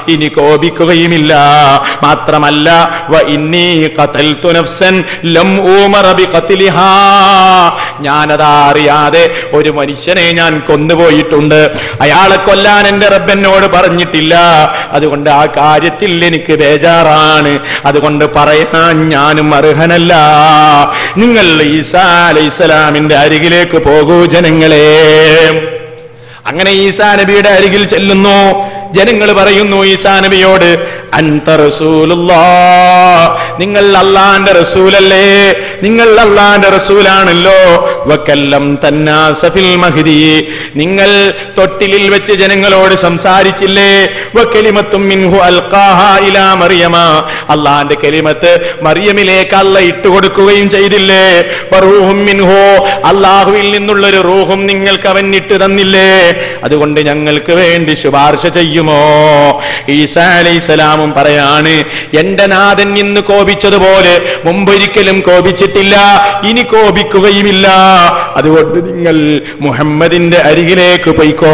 ഇനി കോപിക്കുകയുമില്ല മാത്രമല്ല വ ഇന്നി ഖതൽതു നഫ്സൻ ലം ഊമറ ബിഖത്ലിഹാ ഞാനതാ അറിയാതെ ഒരു മനുഷ്യനെ ഞാൻ കൊന്നുപോയിട്ടുണ്ട് അയാളെ കൊല്ലാൻ എന്റെ റബ്ബെന്നോട് പറഞ്ഞിട്ടില്ല അതുകൊണ്ട് ആ കാര്യത്തിൽ എനിക്ക് ബേജാറാണ് അതുകൊണ്ട് പറയാൻ ഞാനും അർഹനല്ല നിങ്ങൾ ഈസാ അലൈഹിസ്സലാമിന്റെ അരികിലേക്ക് പോകൂ ജനങ്ങളെ അങ്ങനെ ഈസാ നബിയുടെ അരികിൽ ചെല്ലുന്നു ജനങ്ങൾ പറയുന്നു ഈസാ നബിയോട് അൻത റസൂലുള്ളാ നിങ്ങൾ അള്ളാന്റെ റസൂലല്ലേ നിങ്ങൾ അള്ളാന്റെ റസൂലാണല്ലോ വക്കല്ലം തന്നാസഫിൽ മഹദി നിങ്ങൾ തൊട്ടിലിൽ വെച്ച് ജനങ്ങളോട് സംസാരിച്ചില്ലേ വക്കലിമത്തും മിൻഹു അൽഖാഹ ഇലാ മറിയമ അള്ളാന്റെ കലിമത്ത് മറിയമിലേക്ക് അല്ല ഇട്ടുകൊടുക്കുകയും ചെയ്തില്ലേ വറൂഹും മിൻഹു അള്ളാഹുവിൽ നിന്നുള്ളൊരു റൂഹും നിങ്ങൾക്ക് അവൻ ഇട്ട് തന്നില്ലേ അതുകൊണ്ട് ഞങ്ങൾക്ക് വേണ്ടി ശുപാർശ ചെയ്യുമോ ഈസാ അലൈസലാമും പറയാണ് എന്റെ നാഥൻ ഇന്ന് കോപിച്ചതുപോലെ മുമ്പൊരിക്കലും കോപിച്ചിട്ടില്ല ഇനി കോപിക്കുകയുമില്ല അതുകൊണ്ട് നിങ്ങൾ മുഹമ്മദിന്റെ അരികിലേക്ക് പോയിക്കോ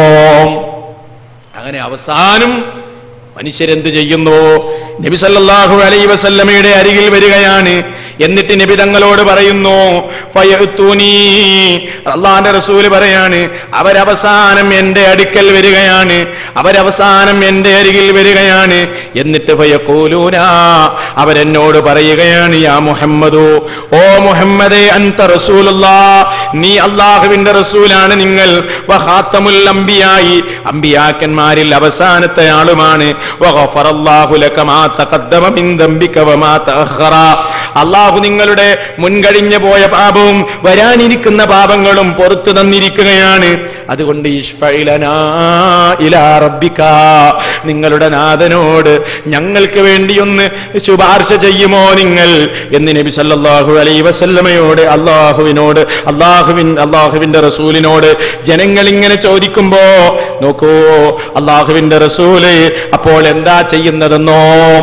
അങ്ങനെ അവസാനം മനുഷ്യരെന്ത് ചെയ്യുന്നു നബി സല്ലല്ലാഹു അലൈഹി വസല്ലമയുടെ അരികിൽ വരികയാണ് എന്നിട്ട് നബി തങ്ങളോട് പറയുന്നു ഫയഅ്തൂനി അള്ളാന്റെ റസൂല് പറയാണ് അവരവസാനം എന്റെ അടുക്കൽ വരികയാണ് അവരവസാനം എന്റെ അരികിൽ വരികയാണ് എന്നിട്ട് ഫയഖൂലൂന അവരെന്നോട് പറയുകയാണ് യാ മുഹമ്മദു ഓ മുഹമ്മദേ അൻത റസൂലുള്ളാ നീ അള്ളാഹുവിന്റെ റസൂലാണ് നിങ്ങൾ വഹാത്തമുൽ അംബിയായി അംബിയാക്കന്മാരിൽ അവസാനത്തെ ആളുമാണ് വഗഫറല്ലാഹു ലക മാ തഖദ്ദമ മിൻ ദംബിക വമാ തഅഖറ അള്ളാഹു നിങ്ങളുടെ മുൻകഴിഞ്ഞു പോയ പാപവും വരാനിരിക്കുന്ന പാപങ്ങളും പുറത്തു തന്നിരിക്കുകയാണ് അതുകൊണ്ട് ഇശ്ഫഇലനാ ഇലാ റബ്ബിക നിങ്ങളുടെ നാഥനോട് ഞങ്ങൾക്ക് വേണ്ടിയൊന്ന് ശുപാർശ ചെയ്യുമോ നിങ്ങൾ എന്ന് നബി സല്ലല്ലാഹു അലൈഹി വസല്ലമയോട് അള്ളാഹുവിനോട് അള്ളാഹുവിൻ അള്ളാഹുവിന്റെ റസൂലിനോട് ജനങ്ങൾ ഇങ്ങനെ ചോദിക്കുമ്പോ നോക്കൂ അള്ളാഹുവിന്റെ റസൂല് അപ്പോൾ എന്താ ചെയ്യുന്നതെന്നോ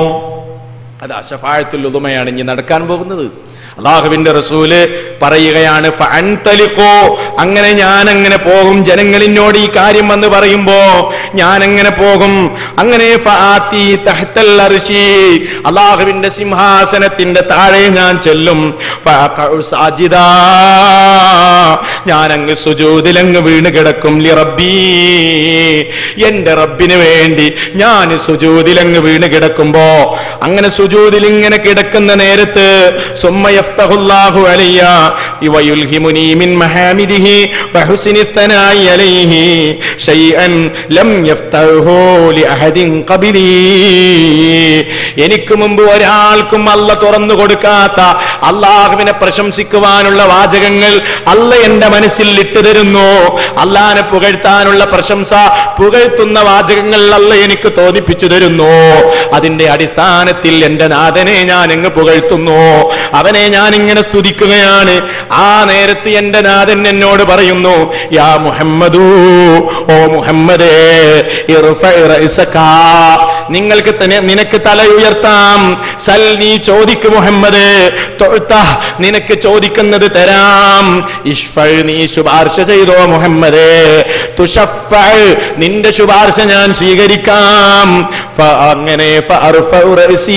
അത് അഷഫാഴത്തുൽ ഉദുമയാണ് ഇനി നടക്കാൻ പോകുന്നത് അള്ളാഹുവിന്റെ റസൂല് പറയുകയാണ് ഫഅൻതലിഖൂ. അങ്ങനെ ഞാൻ അങ്ങനെ പോകും ജനങ്ങളിനോട് ഈ കാര്യം വന്ന് പറയുമ്പോ ഞാൻ അങ്ങനെ പോകും അങ്ങനെ ഫആത്തി തഹ്തൽ അർശി. അള്ളാഹുവിന്റെ സിംഹാസനത്തിന്റെ താഴെ ഞാൻ ചെല്ലും ഫഅഖഉ സാജിദാ. ഞാൻ അങ്ങ് സുജൂദിലങ്ങ് വീണ് കിടക്കും ലി റബ്ബീ എന്റെ റബ്ബിന് വേണ്ടി ഞാൻ സുജൂദിലങ്ങ് വീണ് കിടക്കുമ്പോ അങ്ങനെ സുജൂദിൽ ഇങ്ങനെ കിടക്കുന്ന നേരത്ത് സുമ്മ യഫ്തഹുല്ലാഹു അലയ്യ വയുൽഹിമുനി മിൻ മഹാമിദിഹി വഹുസ്നി الثناء عليه شيئا لم يفتحه لأحد قبلي എനിക്ക് മുമ്പ് ഒരാൾക്കും അല്ല തുറന്നു കൊടുക്കാത്ത അള്ളാഹുവിനെ പ്രശംസിക്കുവാനുള്ള വാചകങ്ങൾ അല്ല എന്റെ മനസ്സിൽ ഇട്ടു തരുന്നു അള്ളാഹിനെ പുകഴ്ത്താനുള്ള പ്രശംസ പുകഴ്ത്തുന്ന വാചകങ്ങൾ അല്ല എനിക്ക് തോന്നിപ്പിച്ചു തരുന്നു അതിന്റെ അടിസ്ഥാനത്തിൽ എന്റെ നാഥനെ ഞാൻ അങ്ങ് പുകഴ്ത്തുന്നു അവനെ ഞാൻ ഇങ്ങനെ സ്തുതിക്കുകയാണ് ആ നേരത്ത് എന്റെ നാഥൻ എന്നോട് പറയുന്നു യാ മുഹമ്മദൂ ഓ മുഹമ്മദേ ഇർഫഇ റഅസക. നിങ്ങൾക്ക് തന്നെ നിനക്ക് തല ഉയർത്താം സൽ നീ ചോദിക്ക് മുഹമ്മദ് തൊഴുത്ത നിനക്ക് ചോദിക്കുന്നത് തരാം ഇഷ്ഫൾ നീ ശുപാർശ ചെയ്തോ മുഹമ്മദേ തുഷഫൾ നിന്റെ ശുപാർശ ഞാൻ സ്വീകരിക്കാം ഫ അങ്ങനെ ഫഅർഫഉ റഅസീ.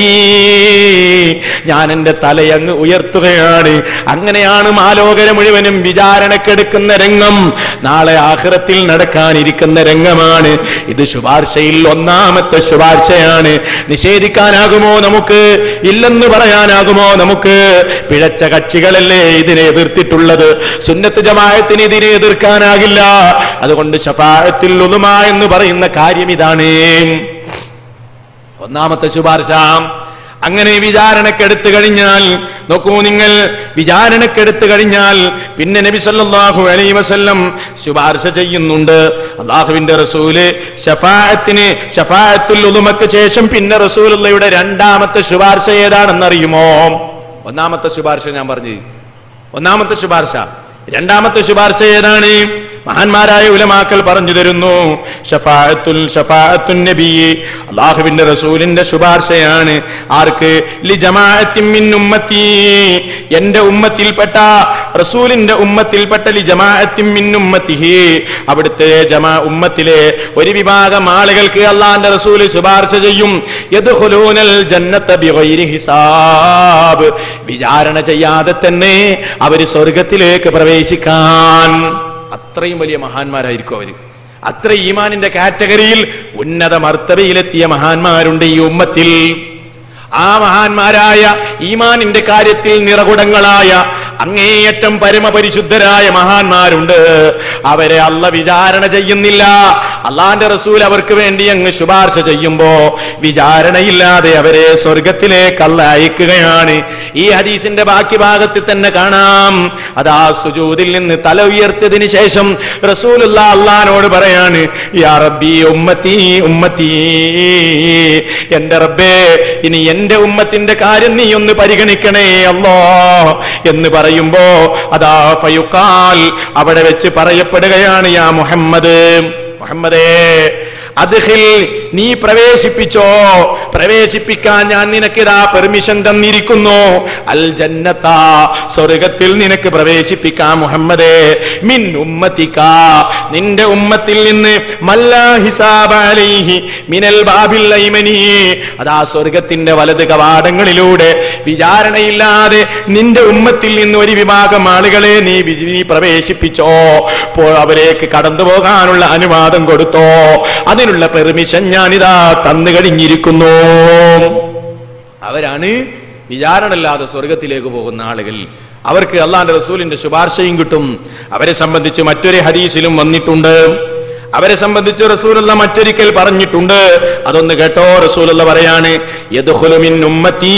ഞാൻ എന്റെ തലയങ്ങ് ഉയർത്തുകയാണ് അങ്ങനെയാണ് മാലോകര മുഴുവനും വിചാരണക്കെടുക്കുന്ന രംഗം നാളെ ആഖിറത്തിൽ നടക്കാനിരിക്കുന്ന രംഗമാണ് ഇത് ശുപാർശയിൽ ഒന്നാമത്തെ ശുപാർശയാണ് നിഷേധിക്കാനാകുമോ നമുക്ക് ഇല്ലെന്ന് പറയാനാകുമോ നമുക്ക് പിഴച്ച കക്ഷികളല്ലേ ഇതിനെ എതിർത്തിട്ടുള്ളത് സുന്നത്ത് ജമായത്തിന് ഇതിനെ എതിർക്കാനാകില്ല അതുകൊണ്ട് ഷഫായത്തിൽ ഉലുമ എന്ന് പറയുന്ന കാര്യം ഇതാണ് ഒന്നാമത്തെ ശുപാർശ അങ്ങനെ വിചാരണക്കെടുത്തു കഴിഞ്ഞാൽ നോക്കൂ നിങ്ങൾ വിചാരണക്കെടുത്തു കഴിഞ്ഞാൽ പിന്നെ നബി സല്ലല്ലാഹു അലൈഹി വസല്ലം ശുപാർശ ചെയ്യുന്നുണ്ട് അള്ളാഹുവിന്റെ റസൂല് ഷഫാഅത്തിന് ഷഫാഅത്തുൽ ഉലുമക്ക് ശേഷം പിന്നെ റസൂലുള്ളയുടെ രണ്ടാമത്തെ ശുപാർശ ഏതാണെന്നറിയുമോ ഒന്നാമത്തെ ശുപാർശ ഞാൻ പറഞ്ഞു ഒന്നാമത്തെ ശുപാർശ രണ്ടാമത്തെ ശുപാർശ ഏതാണ് മഹാന്മാരായ ഉലമാക്കൾ പറഞ്ഞു തരുന്നു ഷഫാഅത്തുൽ ഷഫാഅത്തുൻ നബി അള്ളാഹുവിന്റെ റസൂലിന്റെ ശുപാർശയാണ് ആർക്ക് ലി ജമാഅത്തിൻ മിൻ ഉമ്മത്തി എന്റെ ഉമ്മത്തിൽപ്പെട്ട റസൂലിന്റെ ഉമ്മത്തിൽപ്പെട്ട ലി ജമാഅത്തിൻ മിൻ ഉമ്മത്തിഹി അവിടുത്തെ ജമാ ഉമ്മത്തിലെ ഒരു വിഭാഗം ആളുകൾക്ക് അള്ളാന്റെ റസൂല് ശുപാർശ ചെയ്യും യദ്ഖുലൂനൽ ജന്നത ബിഗൈരി ഹിസാബ് വിചാരണ ചെയ്യാതെ തന്നെ അവര് സ്വർഗത്തിലേക്ക് പ്രവേശിക്കാൻ അത്രയും വലിയ മഹാന്മാരായിരിക്കും അവര് അത്ര ഈമാനിന്റെ കാറ്റഗറിയിൽ ഉന്നത മർത്തബയിലെത്തിയ മഹാന്മാരുണ്ട് ഈ ഉമ്മത്തിൽ ആ മഹാന്മാരായ ഈമാനിന്റെ കാര്യത്തിൽ നിറകുടങ്ങളായ അങ്ങേയറ്റം പരമപരിശുദ്ധരായ മഹാന്മാരുണ്ട് അവരെ അല്ല വിചാരണ ചെയ്യുന്നില്ല അള്ളാന്റെ റസൂൽ അവർക്ക് വേണ്ടി അങ്ങ് ശുപാർശ ചെയ്യുമ്പോ വിചാരണയില്ലാതെ അവരെ സ്വർഗത്തിലേക്ക് അല്ല അയക്കുകയാണ് ഈ ഹദീസിന്റെ ബാക്കി ഭാഗത്തിൽ തന്നെ കാണാം അതാ സുജൂദിൽ നിന്ന് തല ഉയർത്തിയതിന് ശേഷം റസൂലുള്ള അള്ളഹാനോട് പറയാണ് യാ റബ്ബി ഉമ്മത്തി ഉമ്മത്തി എന്റെ റബ്ബേ ഇനി എന്റെ ഉമ്മത്തിന്റെ കാര്യം നീ ഒന്ന് പരിഗണിക്കണേ അല്ലോ എന്ന് പറയുമ്പോ അതാ ഫയുക്കാൽ അവിടെ വെച്ച് പറയപ്പെടുകയാണ് യാ മുഹമ്മദ് മുഹമ്മദേ അദ്ഹിൽ നീ പ്രവേശിപ്പിച്ചോ പ്രവേശിപ്പിക്കാൻ ഞാൻ നിനക്കിതാ പെർമിഷൻ തന്നിരിക്കുന്നു അൽ ജന്നത്ത സ്വർഗത്തിൽ നിനക്ക് പ്രവേശിപ്പിക്കാം മുഹമ്മദേ മിൻ ഉമ്മത്തിക്ക നിന്റെ ഉമ്മത്തിൽ നിന്ന് മല്ലാ ഹിസാബ അലൈഹി മിനൽ ബാബിൽ ഐമനി അതാ സ്വർഗത്തിന്റെ വലത് കവാടങ്ങളിലൂടെ വിചാരണയില്ലാതെ നിന്റെ ഉമ്മത്തിൽ നിന്ന് ഒരു വിഭാഗം ആളുകളെ നീ വി- നീ പ്രവേശിപ്പിച്ചോ പോ അവരേക്ക് കടന്നു പോകാനുള്ള അനുവാദം കൊടുത്തോ അതിനുള്ള പെർമിഷൻ ഞാനിതാ തന്നു കഴിഞ്ഞിരിക്കുന്നു അവരാണ് വിചാരണയില്ലാതെ സ്വർഗത്തിലേക്ക് പോകുന്ന ആളുകൾ അവർക്ക് അള്ളാന്റെ റസൂലിന്റെ ശുപാർശയും കിട്ടും അവരെ സംബന്ധിച്ച് മറ്റൊരു ഹദീസിലും വന്നിട്ടുണ്ട് അവരെ സംബന്ധിച്ച് റസൂലുള്ള മറ്റൊരിക്കൽ പറഞ്ഞിട്ടുണ്ട് അതൊന്ന് കേട്ടോ റസൂലുള്ള പറയാണ് യദ്ഖുലു മിൻ ഉമ്മത്തി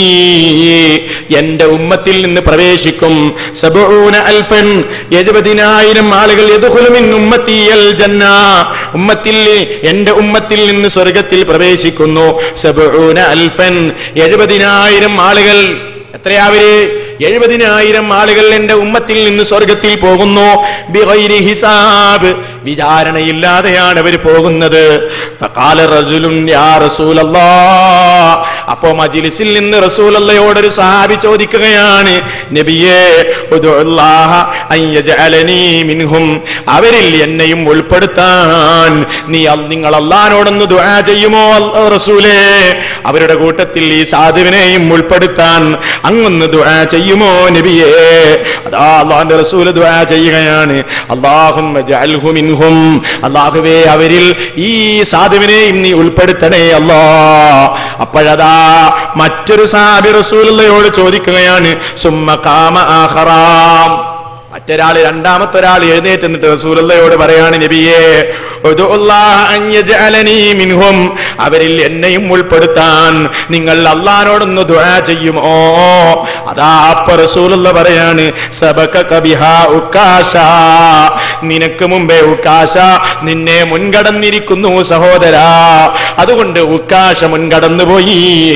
എന്റെ ഉമ്മത്തിൽ നിന്ന് പ്രവേശിക്കും സബഊന അൽഫൻ എഴുപതിനായിരം ആളുകൾ യദ്ഖുലു മിൻ ഉമ്മത്തി അൽ ജന്ന ഉമ്മത്തിൽ എന്റെ ഉമ്മത്തിൽ നിന്ന് സ്വർഗത്തിൽ പ്രവേശിക്കുന്നു സബഊന അൽഫൻ എഴുപതിനായിരം ആളുകൾ എത്രയാവര് എഴുപതിനായിരം ആളുകൾ എന്റെ ഉമ്മത്തിൽ നിന്ന് സ്വർഗത്തിൽ പോകുന്നു ബിഗൈരി ഹിസാബ് വിചാരണയില്ലാതെയാണ് അവർ പോകുന്നത് ഫഖാല റജുലുൻ യാ റസൂലല്ലാഹ് അപ്പോ മജിലിസിൽ നിന്ന് റസൂലല്ലയോട് ഒരു സഹാബി ചോദിക്കുകയാണ് നബിയേ ഉദ്ഉല്ലാഹ അൻ യജഅലനീ മിൻഹും അവരിൽ എന്നെയും ഉൾപ്പെടുത്താൻ നീ അൽ- നിങ്ങൾ അള്ളഹാനോടൊന്ന് ദുആ ചെയ്യുമോ അല്ല- റസൂലേ അവരുടെ കൂട്ടത്തിൽ ഈ സാധുവിനെയും ഉൾപ്പെടുത്താൻ അങ്ങൊന്ന് ദുആ ചെയ്യുമോ നബിയേ അതാ അള്ളാന്റെ റസൂല് ദുആ ചെയ്യുകയാണ് അല്ലാഹുമ്മ ജഅൽഹു മിൻഹും അല്ലാഹുവേ അവരിൽ ഈ സാധുവിനെയും നീ ഉൾപ്പെടുത്തണേ അല്ലാ അപ്പോഴതാ മറ്റൊരു സാബി റസൂലുള്ളയോട് ചോദിക്കുകയാണ് സുമ്മ കാമ ആഖറാം മറ്റൊരാള് രണ്ടാമത്തെ ഒരാൾ എഴുന്നേറ്റ് നിന്നിട്ട് റസൂലുള്ളയോട് പറയാണ് നബിയേ ഉദ്ഉല്ലാഹ അൻ യജ്അലനീ മിൻഹും അവരിൽ എന്നെയും ഉൾപ്പെടുത്താൻ നിങ്ങൾ അള്ളഹാനോടൊന്ന് ദുആ ചെയ്യുമോ അതാ അപ്പ റസൂലുള്ള പറയാണ് സബക ബിഹാ ഉക്കാശ നിനക്ക് മുമ്പേ ഉക്കാശ നിന്നെ മുൻകടന്നിരിക്കുന്നു സഹോദരാ അതുകൊണ്ട് ഉക്കാശ മുൻകടന്നു പോയി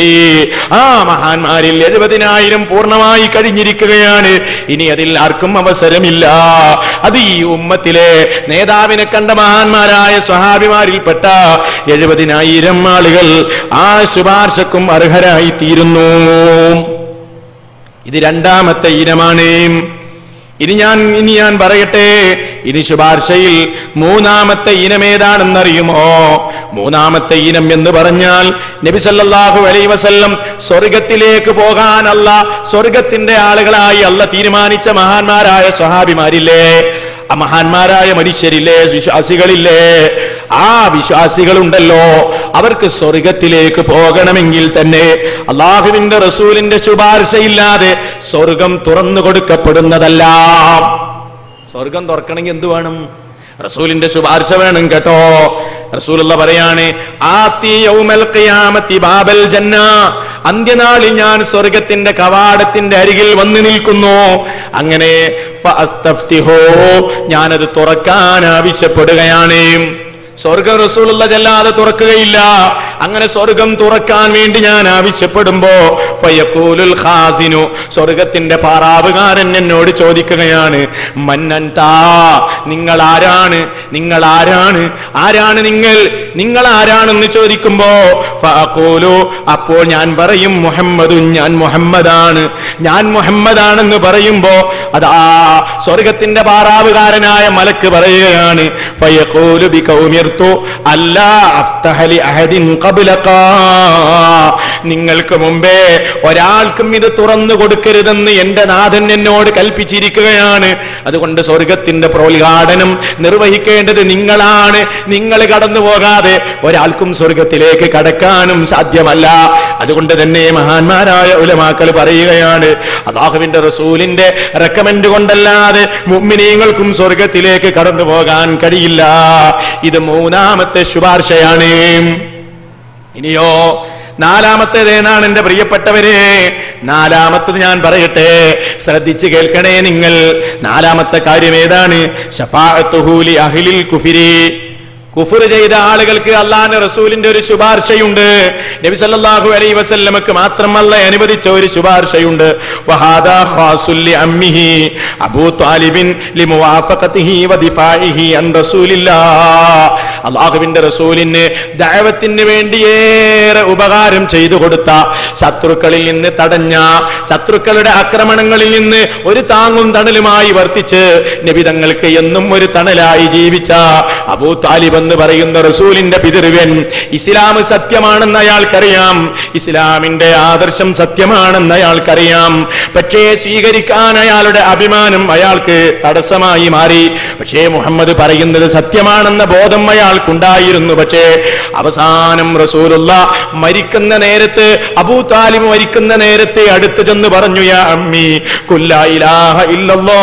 ആ മഹാന്മാരിൽ എഴുപതിനായിരം പൂർണ്ണമായി കഴിഞ്ഞിരിക്കുകയാണ് ഇനി അതിൽ ആർക്കും അവസരമില്ല അത് ഈ ഉമ്മത്തിലെ നേതാവിനെ കണ്ട മഹാന്മാരായ സ്വഹാബിമാരിൽപ്പെട്ട എഴുപതിനായിരം ആളുകൾ ആ ശുപാർശക്കും അർഹരായി തീരുന്നു ഇത് രണ്ടാമത്തെ ഇനമാണ് ഇനി ഞാൻ ഇനി ഞാൻ പറയട്ടെ ഇനി ശുപാർശയിൽ മൂന്നാമത്തെ ഇനം ഏതാണെന്നറിയുമോ മൂന്നാമത്തെ ഇനം എന്ന് പറഞ്ഞാൽ നബി സല്ലല്ലാഹു അലൈഹി വസല്ലം സ്വർഗത്തിലേക്ക് പോകാനല്ല സ്വർഗത്തിന്റെ ആളുകളായി അല്ല തീരുമാനിച്ച മഹാന്മാരായ സ്വഹാബിമാരില്ലേ ആ മഹാന്മാരായ മനുഷ്യരില്ലേ വിശ്വാസികളില്ലേ ആ വിശ്വാസികളുണ്ടല്ലോ അവർക്ക് സ്വർഗത്തിലേക്ക് പോകണമെങ്കിൽ തന്നെ അള്ളാഹുവിന്റെ റസൂലിന്റെ ശുപാർശയില്ലാതെ സ്വർഗം തുറന്നു കൊടുക്കപ്പെടുന്നതല്ല സ്വർഗം തുറക്കണമെങ്കിൽ എന്ത് വേണം റസൂലിന്റെ ശുപാർശ വേണം കേട്ടോ റസൂലുള്ള പറയാണ് ആത്തി യൗമൽ ഖിയാമത്തി ബാബൽ ജന്ന അന്ത്യനാളിൽ ഞാൻ സ്വർഗത്തിന്റെ കവാടത്തിന്റെ അരികിൽ വന്നു നിൽക്കുന്നു അങ്ങനെ ഫഅസ്തഫ്തിഹു ഞാനത് തുറക്കാൻ ആവശ്യപ്പെടുകയാണ് സ്വർഗ റസൂലുള്ള ചെല്ലാതെ തുറക്കുകയില്ല അങ്ങനെ സ്വർഗം തുറക്കാൻ വേണ്ടി ഞാൻ ആവശ്യപ്പെടുമ്പോ ഫയഖൂലുൽ ഖാസിനു സ്വർഗത്തിന്റെ പാറാവുകാരൻ എന്നോട് ചോദിക്കുകയാണ് മന്നന്താ നിങ്ങൾ ആരാണ് നിങ്ങൾ ആരാണ് ആരാണ് നിങ്ങൾ നിങ്ങൾ ആരാണെന്ന് ചോദിക്കുമ്പോ ഫഅഖൂലു അപ്പോൾ ഞാൻ പറയും മുഹമ്മദുൻ ഞാൻ മുഹമ്മദാണ് ഞാൻ മുഹമ്മദാണെന്ന് പറയുമ്പോ അതാ സ്വർഗത്തിന്റെ പാറാവുകാരനായ മലക്ക് പറയുകയാണ് ഫയഖൂലു ബികൗമിർതു അല്ലാ അഫ്തഹലി അഹദിൻ ഖബ്ലകാ നിങ്ങൾക്ക് മുമ്പേ ഒരാൾക്കും ഇത് തുറന്നു കൊടുക്കരുതെന്ന് എന്റെ നാഥൻ എന്നോട് കൽപ്പിച്ചിരിക്കുകയാണ് അതുകൊണ്ട് സ്വർഗത്തിന്റെ പ്രോദ്ഘാടനം നിർവഹിക്കേണ്ടത് നിങ്ങളാണ് നിങ്ങൾ കടന്നു പോകാതെ ഒരാൾക്കും സ്വർഗത്തിലേക്ക് കടക്കാനും സാധ്യമല്ല അതുകൊണ്ട് തന്നെ മഹാന്മാരായ ഉലമാക്കൾ പറയുകയാണ് അള്ളാഹുവിന്റെ റസൂലിന്റെ റെക്കമെൻഡ് കൊണ്ടല്ലാതെ മുഅ്മിനീങ്ങൾക്കും സ്വർഗത്തിലേക്ക് കടന്നു പോകാൻ കഴിയില്ല ഇത് മൂന്നാമത്തെ ശുപാർശയാണ് ഇനിയോ നാലാമത്തേതേനാണ് എന്റെ പ്രിയപ്പെട്ടവരെ നാലാമത്തത് ഞാൻ പറയട്ടെ ശ്രദ്ധിച്ചു കേൾക്കണേ നിങ്ങൾ നാലാമത്തെ കാര്യം ഏതാണ് ഷഫാഅത്തുഹൂലി അഹ്ലിൽ കുഫിരി കുഫർ ചെയ്ത ആളുകൾക്ക് അള്ളാന്റെ റസൂലിന്റെ ഒരു ശുപാർശയുണ്ട് നബി സല്ലല്ലാഹു അലൈഹി വസല്ലമക്ക് മാത്രമല്ല അനുവദിച്ച ഒരു ശുപാർശയുണ്ട് വഹാദാ ഖാസുൽ ലിഅമ്മിഹി അബൂ താലിബിൻ ലിമുവാഫഖതിഹി വദിഫാഇഹി അൻ റസൂലില്ലാഹ് അള്ളാഹുവിന്റെ റസൂലിന് ദഅവത്തിന് വേണ്ടി ഏറെ ഉപകാരം ചെയ്തു കൊടുത്ത ശത്രുക്കളിൽ നിന്ന് തടഞ്ഞ ശത്രുക്കളുടെ ആക്രമണങ്ങളിൽ നിന്ന് ഒരു താങ്ങും തണലുമായി വർത്തിച്ച് നബിതങ്ങൾക്ക് എന്നും ഒരു തണലായി ജീവിച്ച അബൂ താലിബ് എന്ന് പറയുന്ന റസൂലിന്റെ പിതൃവൻ ഇസ്ലാം സത്യമാണെന്ന് അയാൾക്കറിയാം ഇസ്ലാമിന്റെ ആദർശം സത്യമാണെന്ന് അയാൾക്കറിയാം പക്ഷേ സ്വീകരിക്കാൻ അയാളുടെ അഭിമാനം അയാൾക്ക് തടസ്സമായി മാറി പക്ഷേ മുഹമ്മദ് പറയുന്നത് സത്യമാണെന്ന ബോധം അയാൾക്കുണ്ടായിരുന്നു പക്ഷേ അവസാനം റസൂലുള്ള മരിക്കുന്ന നേരത്ത് അബൂ താലിബ് മരിക്കുന്ന നേരത്തെ അടുത്ത് ചെന്ന് പറഞ്ഞു യാ അമ്മി കുല്ലാ ഇലാഹ ഇല്ലല്ലാ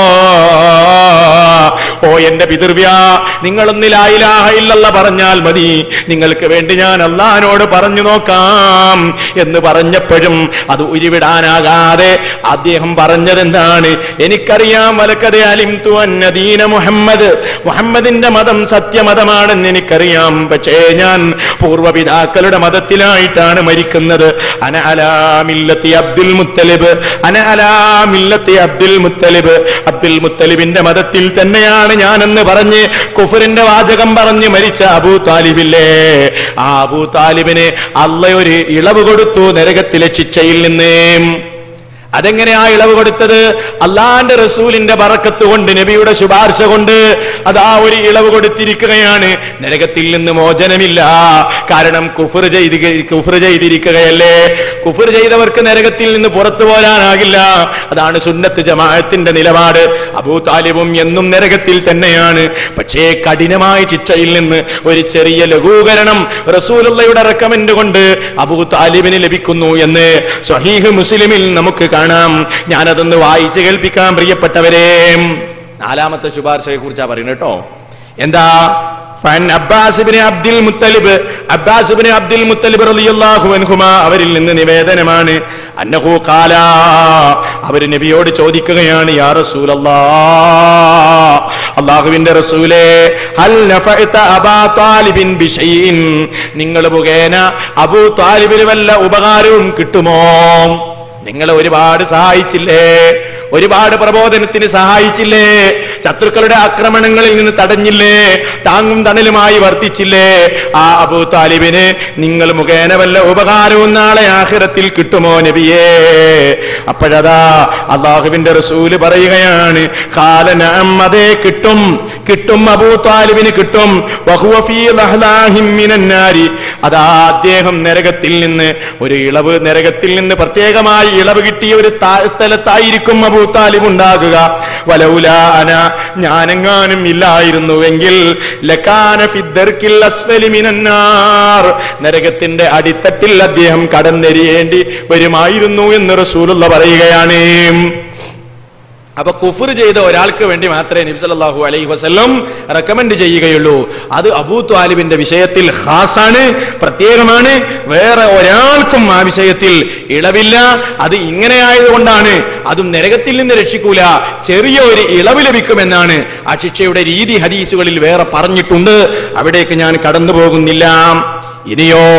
ഓ എന്റെ പിതൃവ്യ നിങ്ങളൊന്ന് ലാ ഇലാഹ ഇല്ലല്ല പറഞ്ഞാൽ മതി നിങ്ങൾക്ക് വേണ്ടി ഞാൻ അള്ളഹാനോട് പറഞ്ഞു നോക്കാം എന്ന് പറഞ്ഞപ്പോഴും അത് ഉരുവിടാനാകാതെ അദ്ദേഹം പറഞ്ഞതെന്താണ് എനിക്കറിയാം വലക്കത അലിം അന്നദീന മുഹമ്മദ് മുഹമ്മദിന്റെ മതം സത്യമതമാണെന്ന് എനിക്കറിയാം പക്ഷേ ഞാൻ പൂർവ്വപിതാക്കളുടെ മതത്തിലായിട്ടാണ് മരിക്കുന്നത് അന അലാമില്ലത്തി അബ്ദുൽ മുത്തലിബ് അന അലാമില്ലത്തി അബ്ദുൽ മുത്തലിബ് അബ്ദുൽ മുത്തലിബിന്റെ മതത്തിൽ തന്നെയാണ് ഞാനെന്ന് പറഞ്ഞ് കുഫറിന്റെ വാചകം പറഞ്ഞ് മരിച്ച അബൂ താലിബില്ലേ ആ അബൂ താലിബിന് അള്ള ഒരു ഇളവ് കൊടുത്തു നരകത്തിലെ ശിക്ഷയിൽ നിന്ന് അതെങ്ങനെയാ ഇളവ് കൊടുത്തത് അള്ളാന്റെ റസൂലിന്റെ ബറക്കത്ത് കൊണ്ട് നബിയുടെ ശുപാർശ കൊണ്ട് അതാ ഒരു ഇളവ് കൊടുത്തിരിക്കുകയാണ് നരകത്തിൽ നിന്ന് മോചനമില്ല കാരണം കുഫർ ചെയ്ത് കുഫർ ചെയ്തിരിക്കുകയല്ലേ കുഫർ ചെയ്തവർക്ക് നരകത്തിൽ നിന്ന് പുറത്തു പോരാനാകില്ല അതാണ് സുന്നത്ത് ജമാഅത്തിന്റെ നിലപാട് അബൂ താലിബും എന്നും നരകത്തിൽ തന്നെയാണ് പക്ഷേ കഠിനമായ ശിക്ഷയിൽ നിന്ന് ഒരു ചെറിയ ലഘൂകരണം റസൂലുള്ളയുടെ റെക്കമെന്റ് കൊണ്ട് അബൂ താലിബിന് ലഭിക്കുന്നു എന്ന് സ്വഹീഹ് മുസ്ലിമിൽ നമുക്ക് കാണാം ഞാനതൊന്ന് വായിച്ച് കേൾപ്പിക്കാം പ്രിയപ്പെട്ടവരെ നാലാമത്തെ ശുപാർശയെ കുറിച്ചാ പറയുന്നത് കേട്ടോ എന്താ ഫൻ അബ്ബാസിബിന് അബ്ദുൽ മുത്തലിബ് അബ്ബാസിബിന് അബ്ദുൽ മുത്തലിബ് റളിയല്ലാഹു അൻഹുമ അവരിൽ നിന്ന് നിവേദനമാണ് അന്നഹു കാല അവര് നബിയോട് ചോദിക്കുകയാണ് യാ റസൂലല്ലാഹ് അള്ളാഹുവിന്റെ റസൂലേ ഹൽ നഫഅത അബാ താലിബിൻ ബിശൈഇൻ നിങ്ങൾ മുഖേന അബൂ താലിബിന് വല്ല ഉപകാരവും കിട്ടുമോ നിങ്ങളെ ഒരുപാട് സഹായിച്ചില്ലേ ഒരുപാട് പ്രബോധനത്തിന് സഹായിച്ചില്ലേ ശത്രുക്കളുടെ ആക്രമണങ്ങളിൽ നിന്ന് തടഞ്ഞില്ലേ താങ്ങും തണലുമായി വർത്തിച്ചില്ലേ ആ അബൂ താലിബിന് നിങ്ങൾ മുഖേന വല്ല ഉപകാരവും നാളെ ആഖിറത്തിൽ കിട്ടുമോ നബിയേ അപ്പോഴതാ അള്ളാഹുവിന്റെ റസൂല് പറയുകയാണ് കാലനം അതേ കിട്ടും കിട്ടും അബൂ താലിബിന് കിട്ടും വഹുവ ഫീ ലഹ്ലാഹിം മിനൻ നാരി. അതാ അദ്ദേഹം നരകത്തിൽ നിന്ന് ഒരു ഇളവ് നരകത്തിൽ നിന്ന് പ്രത്യേകമായി ഇളവ് കിട്ടിയ ഒരു സ്ഥാ- സ്ഥലത്തായിരിക്കും അബൂ താലിബ് ഉണ്ടാകുക വലൗല അന ഞാനെങ്ങാനും ഇല്ലായിരുന്നുവെങ്കിൽ ലക്കാന ഫിദ്ദർക്കിൽ അസ്ഫലി മിനന്നാർ നരകത്തിന്റെ അടിത്തട്ടിൽ അദ്ദേഹം കടന്നെരിയേണ്ടി വരുമായിരുന്നു എന്ന് റസൂലുള്ള പറയുകയാണ് അപ്പൊ കുഫർ ചെയ്ത ഒരാൾക്ക് വേണ്ടി മാത്രമേ നബി സല്ലല്ലാഹു അലൈഹി വസല്ലം റെക്കമെൻഡ് ചെയ്യുകയുള്ളൂ അത് അബൂ ത്വാലിബിന്റെ വിഷയത്തിൽ ഖാസാണ് പ്രത്യേകമാണ് വേറെ ഒരാൾക്കും ആ വിഷയത്തിൽ ഇളവില്ല അത് ഇങ്ങനെ ആയതുകൊണ്ടാണ് അതും നരകത്തിൽ നിന്ന് രക്ഷിക്കൂല ചെറിയ ഒരു ഇളവ് ലഭിക്കുമെന്നാണ് ആ ശിക്ഷയുടെ രീതി ഹദീസുകളിൽ വേറെ പറഞ്ഞിട്ടുണ്ട് അവിടേക്ക് ഞാൻ കടന്നു പോകുന്നില്ല ഇനിയോ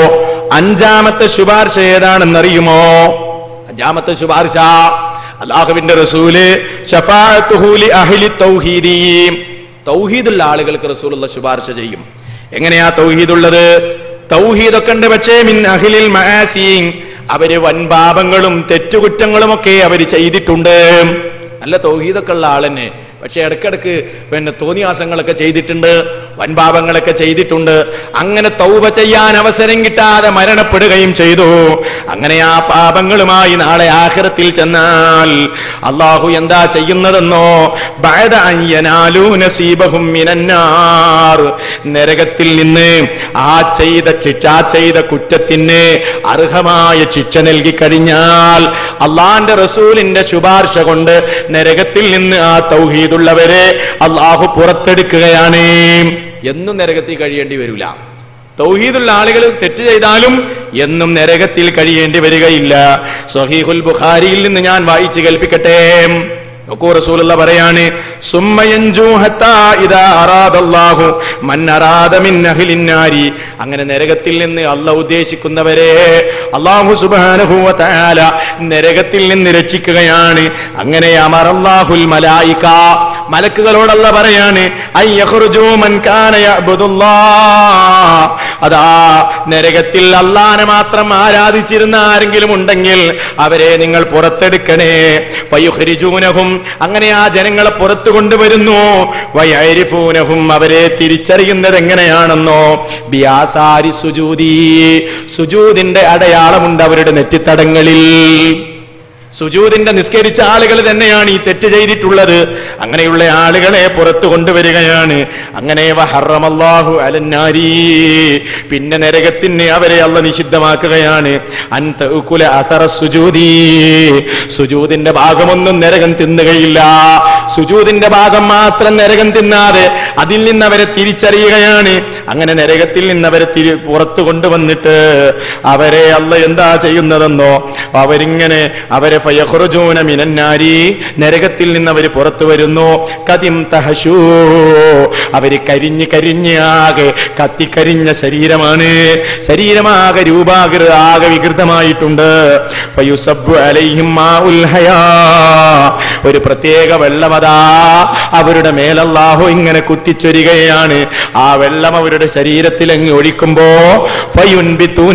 അഞ്ചാമത്തെ ശുപാർശ ഏതാണെന്നറിയുമോ അഞ്ചാമത്തെ ശുപാർശ അള്ളാഹുവിന്റെ റസൂല് ഷഫാഅത്തുഹു ലി അഹ്ലി തൗഹീദി തൗഹീദുള്ള ആളുകൾക്ക് റസൂലുള്ള ശുപാർശ ചെയ്യും എങ്ങനെയാ തൗഹീദുള്ളത് തൗഹീദൊക്കെ ഉണ്ട് പക്ഷേ മിൻ അഹ്ലിൽ മആസീൻ അവര് വൻപാപങ്ങളും തെറ്റുകുറ്റങ്ങളും ഒക്കെ അവര് ചെയ്തിട്ടുണ്ട് നല്ല തൗഹീദൊക്കെ ഉള്ള ആളെന്നെ പക്ഷെ ഇടക്കിടക്ക് പിന്നെ തോന്നിയാസങ്ങളൊക്കെ ചെയ്തിട്ടുണ്ട് വൻപാപങ്ങളൊക്കെ ചെയ്തിട്ടുണ്ട് അങ്ങനെ തൗബ ചെയ്യാൻ അവസരം കിട്ടാതെ മരണപ്പെടുകയും ചെയ്തു അങ്ങനെ ആ പാപങ്ങളുമായി നാളെ ആഖിറത്തിൽ ചെന്നാൽ അള്ളാഹു എന്താ ചെയ്യുന്നതെന്നോ ബഅദ അൻ യനാലൂ നസീബഹും മിനന്നാർ നരകത്തിൽ നിന്ന് ആ ചെയ്ത ശിക്ഷ ആ ചെയ്ത കുറ്റത്തിന് അർഹമായ ശിക്ഷ നൽകി കഴിഞ്ഞാൽ അള്ളാന്റെ റസൂലിന്റെ ശുപാർശ കൊണ്ട് നരകത്തിൽ നിന്ന് ആ തൗഹീദുള്ളവരെ അള്ളാഹു പുറത്തെടുക്കുകയാണ് എന്നും നരകത്തിൽ കഴിയേണ്ടി വരില്ല തൗഹീദുള്ള ആളുകൾ തെറ്റ് ചെയ്താലും എന്നും നരകത്തിൽ കഴിയേണ്ടി വരികയില്ല സഹീഹുൽ ബുഖാരിയിൽ നിന്ന് ഞാൻ വായിച്ചു കേൾപ്പിക്കട്ടെ നോക്കൂ റസൂലുള്ള പറയാണ് സുമ്മ യൻജൂ ഹത്താ ഇദാ അറാദല്ലാഹു മൻ അറാദ മിൻ അഹ്ലിൻ നാരി അങ്ങനെ നരകത്തിൽ നിന്ന് അള്ളാഹ് ഉദ്ദേശിക്കുന്നവരെ അല്ലാഹു സുബ്ഹാനഹു വ തആല നരകത്തിൽ നിന്ന് രക്ഷിക്കുകയാണ് അങ്ങനെ അമറല്ലാഹുൽ മലായിക മലക്കുകളോടല്ല പറയാണ് ഐ യഖ്റുജൂ മൻ കാന യഅ്ബുദുല്ലാഹ് അതാ നരകത്തിൽ അള്ളാനെ മാത്രം ആരാധിച്ചിരുന്ന ആരെങ്കിലും ഉണ്ടെങ്കിൽ അവരെ നിങ്ങൾ പുറത്തെടുക്കണേ ഫയുഹ്രിജൂനഹും അങ്ങനെ ആ ജനങ്ങളെ പുറത്തു കൊണ്ടുവരുന്നു വയരിഫൂനഹും അവരെ തിരിച്ചറിയുന്നത് എങ്ങനെയാണെന്നോ ബിയാസാരി സുജൂതി സുജൂതിന്റെ അടയാളമുണ്ട് അവരുടെ നെറ്റിത്തടങ്ങളിൽ സുജൂദിന്റെ നിസ്കരിച്ച ആളുകൾ തന്നെയാണ് ഈ തെറ്റ് ചെയ്തിട്ടുള്ളത് അങ്ങനെയുള്ള ആളുകളെ പുറത്തു കൊണ്ടുവരികയാണ് അങ്ങനെ വഹറമല്ലാഹു അലന്നാരി പിന്നെ നരകത്തിന് അവരെ അല്ല നിഷിദ്ധമാക്കുകയാണ് അൻത ഉക്കുല അഥറ സുജൂദി സുജൂദിന്റെ ഭാഗമൊന്നും നരകം തിന്നുകയില്ല സുജൂദിന്റെ ഭാഗം മാത്രം നരകം തിന്നാതെ അതിൽ നിന്ന് അവരെ തിരിച്ചറിയുകയാണ് അങ്ങനെ നരകത്തിൽ നിന്ന് അവരെ തിരി പുറത്തു കൊണ്ടുവന്നിട്ട് അവരെ അല്ല എന്താ ചെയ്യുന്നതെന്നോ അവരിങ്ങനെ അവരെ ഫയഖ്റുജൂന മിനന്നാരി നരകത്തിൽ നിന്ന് അവർ പുറത്തു വരുന്നു കതിം തഹശൂ അവര് കരിഞ്ഞ് കരിഞ്ഞ് ആകെ കത്തിക്കരിഞ്ഞ ശരീരമാണ് ശരീരമാകെ രൂപാകൃ ആകെ വികൃതമായിട്ടുണ്ട് ഫയുസബ്ബു അലൈഹിം മാഉൽ ഹയാ ഒരു പ്രത്യേക വെള്ളമതാ അവരുടെ മേലല്ലാഹു ഇങ്ങനെ കുത്തിച്ചൊരികയാണ് ആ വെള്ളം അവരുടെ ശരീരത്തിൽ അങ്ങ് ഒഴിക്കുമ്പോ ഫയുൻബിത്തൂന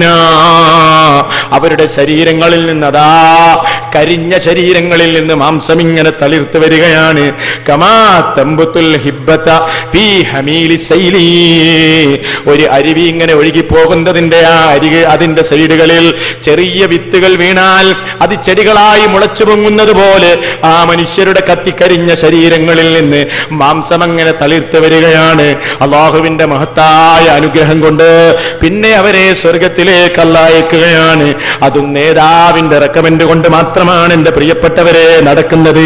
അവരുടെ ശരീരങ്ങളിൽ നിന്നതാ കരിഞ്ഞ ശരീരങ്ങളിൽ നിന്ന് മാംസം ഇങ്ങനെ തളിർത്ത് വരികയാണ് കമാ തമ്പുത്തുൽ ഹിബ്ബത ഫീ ഹമീലി സൈലി ഒരു അരുവി ഇങ്ങനെ ഒഴുകി പോകുന്നതിന്റെ ആ അരികെ അതിന്റെ സൈഡുകളിൽ ചെറിയ വിത്തുകൾ വീണാൽ അത് ചെടികളായി മുളച്ചു പൊങ്ങുന്നത് പോലെ ആ മനുഷ്യരുടെ കത്തിക്കരിഞ്ഞ ശരീരങ്ങളിൽ നിന്ന് മാംസം അങ്ങനെ തളിർത്ത് വരികയാണ് അള്ളാഹുവിന്റെ മഹത്തായ അനുഗ്രഹം കൊണ്ട് പിന്നെ അവരെ സ്വർഗത്തിലേക്ക് അല്ലായക്കുകയാണ് അതും നേതാവിന്റെ റെക്കമെന്റ് കൊണ്ട് മാത്രമാണ് എന്റെ പ്രിയപ്പെട്ടവരെ നടക്കുന്നത്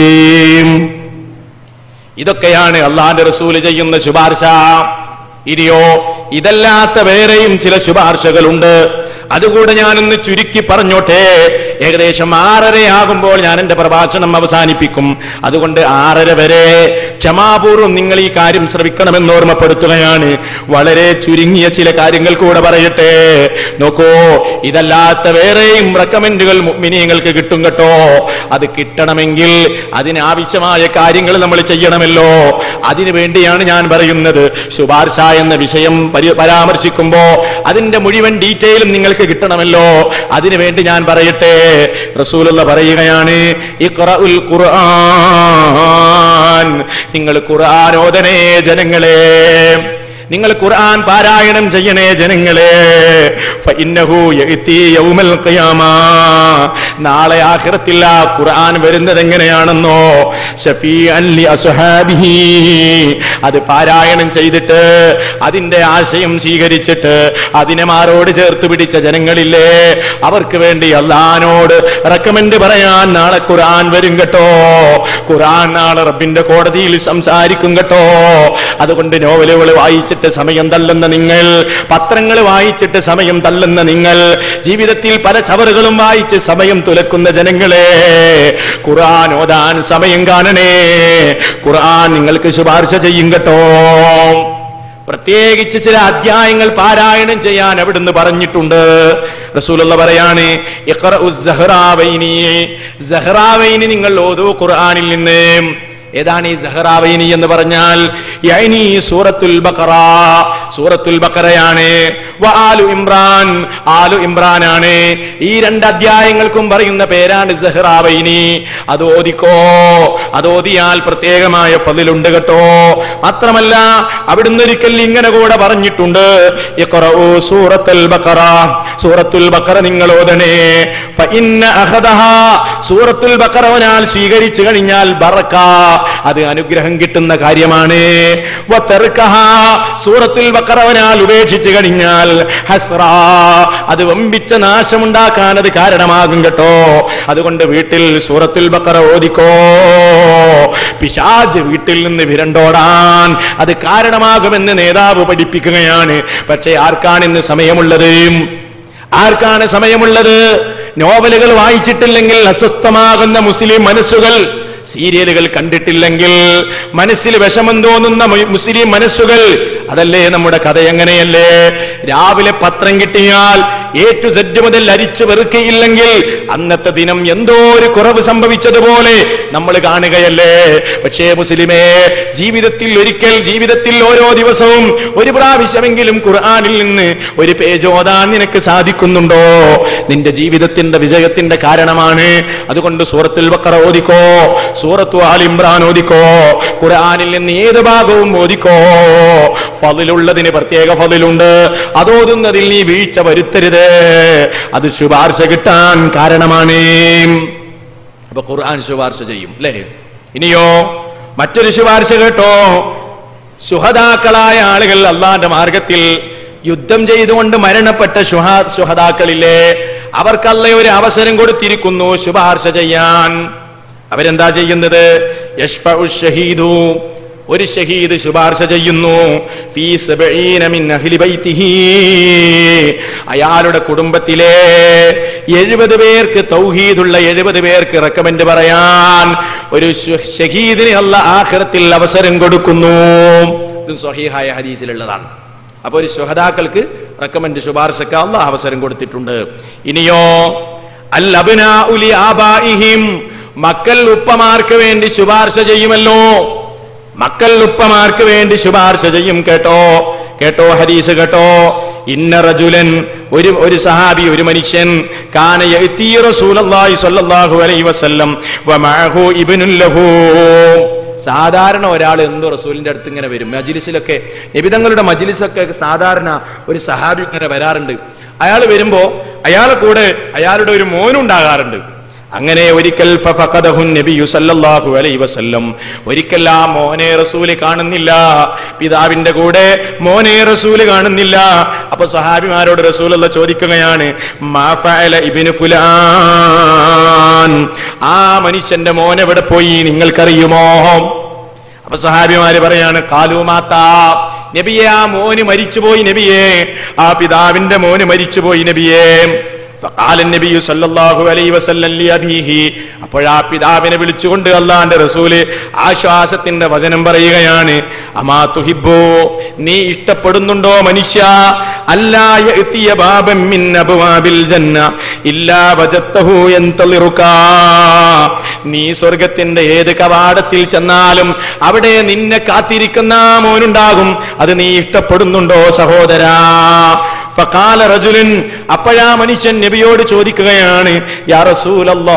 ഇതൊക്കെയാണ് അള്ളാന്റെ റസൂല് ചെയ്യുന്ന ശുപാർശ ഇനിയോ ഇതല്ലാത്ത വേറെയും ചില ശുപാർശകളുണ്ട് അതുകൂടെ ഞാനൊന്ന് ചുരുക്കി പറഞ്ഞോട്ടെ ഏകദേശം ആറരയാകുമ്പോൾ ഞാൻ എന്റെ പ്രഭാഷണം അവസാനിപ്പിക്കും അതുകൊണ്ട് ആറര വരെ ക്ഷമാപൂർവം നിങ്ങൾ ഈ കാര്യം ശ്രവിക്കണമെന്ന് ഓർമ്മപ്പെടുത്തുകയാണ് വളരെ ചുരുങ്ങിയ ചില കാര്യങ്ങൾ കൂടെ പറയട്ടെ നോക്കൂ ഇതല്ലാത്ത വേറെയും റെക്കമെൻഡുകൾ മിനിയങ്ങൾക്ക് കിട്ടും കേട്ടോ അത് കിട്ടണമെങ്കിൽ അതിനാവശ്യമായ കാര്യങ്ങൾ നമ്മൾ ചെയ്യണമല്ലോ അതിനു വേണ്ടിയാണ് ഞാൻ പറയുന്നത് ശുപാർശ എന്ന വിഷയം പരി- പരാമർശിക്കുമ്പോ അതിന്റെ മുഴുവൻ ഡീറ്റെയിലും നിങ്ങൾക്ക് കിട്ടണമല്ലോ അതിനുവേണ്ടി ഞാൻ പറയട്ടെ റസൂലുള്ള പറയുകയാണ് ഇഖ്റഉൽ ഖുർആൻ നിങ്ങൾ ഖുർആൻ ഓതനേ ജനങ്ങളെ നിങ്ങൾ ഖുർആൻ പാരായണം ചെയ്യണേ ജനങ്ങളെ ഫഇന്നഹു യഅതി യൗമൽ ഖിയാമ നാളെ ആഖിറത്തിൽ ആ ഖുർആൻ വരുന്നത് എങ്ങനെയാണെന്നോ ഷഫീഅൻ ലി അസ്ഹാബിഹി അത് പാരായണം ചെയ്തിട്ട് അതിന്റെ ആശയം സ്വീകരിച്ചിട്ട് അതിനെ മാറോട് ചേർത്ത് പിടിച്ച ജനങ്ങളില്ലേ അവർക്ക് വേണ്ടി അള്ളഹാനോട് റെക്കമെൻഡ് പറയാൻ നാളെ ഖുർആൻ വരും കേട്ടോ ഖുർആൻ നാളെ റബ്ബിന്റെ കോടതിയിൽ സംസാരിക്കും കേട്ടോ അതുകൊണ്ട് നോവലുകൾ വായിച്ചിട്ട് സമയം തള്ളുന്ന നിങ്ങൾ പത്രങ്ങൾ വായിച്ചിട്ട് സമയം തള്ളുന്ന നിങ്ങൾ ജീവിതത്തിൽ പല ചവറുകളും വായിച്ച് സമയം തുലക്കുന്ന ജനങ്ങളെ ഖുർആൻ ഓതാൻ സമയം കാണണേ ഖുർആൻ നിങ്ങൾക്ക് ശുപാർശ ചെയ്യും കേട്ടോ പ്രത്യേകിച്ച് ചില അധ്യായങ്ങൾ പാരായണം ചെയ്യാൻ അവിടുന്ന് പറഞ്ഞിട്ടുണ്ട് റസൂലുള്ള പറയാണ് ഇഖ്റഉ സഹ്റാവൈനി സഹ്റാവൈനി നിങ്ങൾ ഓതൂ ഖുർആനിൽ നിന്ന് ഏതാണ് ഈ സഹറാവൈനി എന്ന് പറഞ്ഞാൽ യൈനി സൂറത്തുൽ ബഖറ സൂറത്തുൽ ബഖറയാണ് വ ആലു ഇമ്രാൻ ആലു ഇമ്രാനാണ് ഈ രണ്ട് അധ്യായങ്ങൾക്കും പറയുന്ന പേരാണ് സഹറാവൈനി അത് ഓദിക്കോ അത് ഓതിയാൽ പ്രത്യേകമായ ഫതിലുണ്ട് കേട്ടോ മാത്രമല്ല അവിടുന്ന് ഒരിക്കൽ ഇങ്ങനെ കൂടെ പറഞ്ഞിട്ടുണ്ട് ഇഖ്റഉ സൂറത്തുൽ ബഖറ സൂറത്തുൽ ബഖറ നിങ്ങൾ ഓതണേ ഫഇന്ന അഖദഹ സൂറത്തുൽ ബഖറ ഒരാൾ സ്വീകരിച്ചു കഴിഞ്ഞാൽ ബറക്ക അത് അനുഗ്രഹം കിട്ടുന്ന കാര്യമാണ് വതർക്കഹ സൂറത്തുൽ ബഖറ ഒരാൾ ഉപേക്ഷിച്ചു കഴിഞ്ഞാൽ ഹസ്ര അത് വമ്പിച്ച നാശമുണ്ടാക്കാൻ അത് കാരണമാകും കേട്ടോ അതുകൊണ്ട് വീട്ടിൽ സൂറത്തുൽ ബഖറ ഓദിക്കോ പിശാജ് വീട്ടിൽ നിന്ന് വിരണ്ടോടാൻ അത് കാരണമാകുമെന്ന് നേതാവ് പഠിപ്പിക്കുകയാണ് പക്ഷേ ആർക്കാണ് ഇന്ന് സമയമുള്ളത് ആർക്കാണ് സമയമുള്ളത് നോവലുകൾ വായിച്ചിട്ടില്ലെങ്കിൽ അസ്വസ്ഥമാകുന്ന മുസ്ലിം മനസ്സുകൾ സീരിയലുകൾ കണ്ടിട്ടില്ലെങ്കിൽ മനസ്സിൽ വിഷമം തോന്നുന്ന മു- മുസ്ലിം മനസ്സുകൾ അതല്ലേ നമ്മുടെ കഥ എങ്ങനെയല്ലേ രാവിലെ പത്രം കിട്ടിയാൽ എ ടു സെഡ് മുതൽ അരിച്ചു വെറുക്കയില്ലെങ്കിൽ അന്നത്തെ ദിനം എന്തോ ഒരു കുറവ് സംഭവിച്ചതുപോലെ നമ്മൾ കാണുകയല്ലേ പക്ഷേ മുസ്ലിമേ ജീവിതത്തിൽ ഒരിക്കൽ ജീവിതത്തിൽ ഓരോ ദിവസവും ഒരു പ്രാവശ്യമെങ്കിലും ഖുർആനിൽ നിന്ന് ഒരു പേജ് ഓതാൻ നിനക്ക് സാധിക്കുന്നുണ്ടോ നിന്റെ ജീവിതത്തിന്റെ വിജയത്തിന്റെ കാരണമാണ് അതുകൊണ്ട് സൂറത്തുൽ ബക്കറ ഓദിക്കോ സൂറത്തു ആൽ ഇമ്രാൻ ഓദിക്കോ ഖുർആനിൽ നിന്ന് ഏത് ഭാഗവും ഓദിക്കോ ഫതിലുള്ളതിന് പ്രത്യേക ഫതിലുണ്ട് അതോതുന്നതിൽ നീ വീഴ്ച വരുത്തരുത് അത് ശുപാർശ കിട്ടാൻ കാരണമാണ് അപ്പൊ ഖുർആൻ ശുപാർശ ചെയ്യും അല്ലേ ഇനിയോ മറ്റൊരു ശുപാർശ കേട്ടോ സുഹതാക്കളായ ആളുകൾ അള്ളാന്റെ മാർഗത്തിൽ യുദ്ധം ചെയ്തുകൊണ്ട് മരണപ്പെട്ട ശുഹാ സുഹതാക്കളില്ലേ അവർക്കല്ല ഒരു അവസരം കൊടുത്തിരിക്കുന്നു ശുപാർശ ചെയ്യാൻ അവരെന്താ ചെയ്യുന്നത് യശ്ഫഉ ഷഹീദു ഒരു ഷഹീദ് ശുപാർശ ചെയ്യുന്നു ഫീ സബഈന മിൻ അഹ്ലി ബൈത്തിഹി അയാളുടെ കുടുംബത്തിലെ എഴുപത് പേർക്ക് തൗഹീദുള്ള എഴുപത് പേർക്ക് റെക്കമെൻഡ് പറയാൻ ഒരു ശു- ഷഹീദിന് അല്ല ആഖിറത്തിൽ അവസരം കൊടുക്കുന്നു ഇത് സ്വഹീഹായ ഹദീസിലുള്ളതാണ് അപ്പൊ ഒരു ശുഹദാക്കൾക്ക് റെക്കമെൻഡ് ശുപാർശക്ക് അള്ളാഹ് അവസരം കൊടുത്തിട്ടുണ്ട് ഇനിയോ അൽ അബ്നാഉ ലി ആബാഇഹിം മക്കൾ ഉപ്പമാർക്ക് വേണ്ടി ശുപാർശ ചെയ്യുമല്ലോ മക്കൾ ഉപ്പമാർക്ക് വേണ്ടി ശുപാർശ ചെയ്യും കേട്ടോ കേട്ടോ ഹദീസ് കേട്ടോ ഇന്ന റജുലൻ ഒരു ഒരു സഹാബി ഒരു മനുഷ്യൻ കാന യഅതി റസൂലുള്ളാഹി സ്വല്ലല്ലാഹു അലൈഹി വസല്ലം വമഅഹു ഇബ്നുൽ ലഹു സാധാരണ ഒരാൾ എന്തോ റസൂലിന്റെ അടുത്ത് ഇങ്ങനെ വരും മജിലിസിലൊക്കെ നിബിതങ്ങളുടെ മജിലിസൊക്കെ സാധാരണ ഒരു സഹാബി ഇങ്ങനെ വരാറുണ്ട് അയാൾ വരുമ്പോ അയാളെ കൂടെ അയാളുടെ ഒരു മോനുണ്ടാകാറുണ്ട് അങ്ങനെ ഒരിക്കൽ ഫഫഖദഹു നബിയു സല്ലല്ലാഹു അലൈഹി വസല്ലം ഒരിക്കൽ ആ മോനെ റസൂല് കാണുന്നില്ല പിതാവിന്റെ കൂടെ മോനെ റസൂല് കാണുന്നില്ല അപ്പൊ സഹാബിമാരോട് റസൂലുള്ള ചോദിക്കുകയാണ് മാ ഫഅല ഇബ്നു ഫുലാൻ ആ മനുഷ്യന്റെ മോൻ എവിടെ പോയി നിങ്ങൾക്കറിയുമോ അപ്പൊ സഹാബിമാര് പറയാണ് കാലുമാത്ത നബിയെ ആ മോന് മരിച്ചുപോയി നബിയെ ആ പിതാവിന്റെ മോന് മരിച്ചുപോയി നബിയെ فقال النبي صلى الله عليه وسلم لأبيه അപ്പോഴാ പിതാവിനെ വിളിച്ചുകൊണ്ട് അള്ളാന്റെ റസൂല് ആശ്വാസത്തിന്റെ വചനം പറയുകയാണ് അമാ തുഹിബോ നീ ഇഷ്ടപ്പെടുന്നുണ്ടോ മനുഷ്യ അല്ലാ യഅ്തിയ ബാബൻ മിൻ അബ്വാബിൽ ജന്ന ഇല്ലാ വജത്തഹു യന്തളിറുക നീ സ്വർഗത്തിന്റെ ഏത് കവാടത്തിൽ ചെന്നാലും അവിടെ നിന്നെ കാത്തിരിക്കുന്ന മോനുണ്ടാകും അത് നീ ഇഷ്ടപ്പെടുന്നുണ്ടോ സഹോദരാ ഫഖാല റജുലുൻ അപ്പോഴാ മനുഷ്യൻ നബിയോട് ചോദിക്കുകയാണ് യാ റസൂലല്ലാ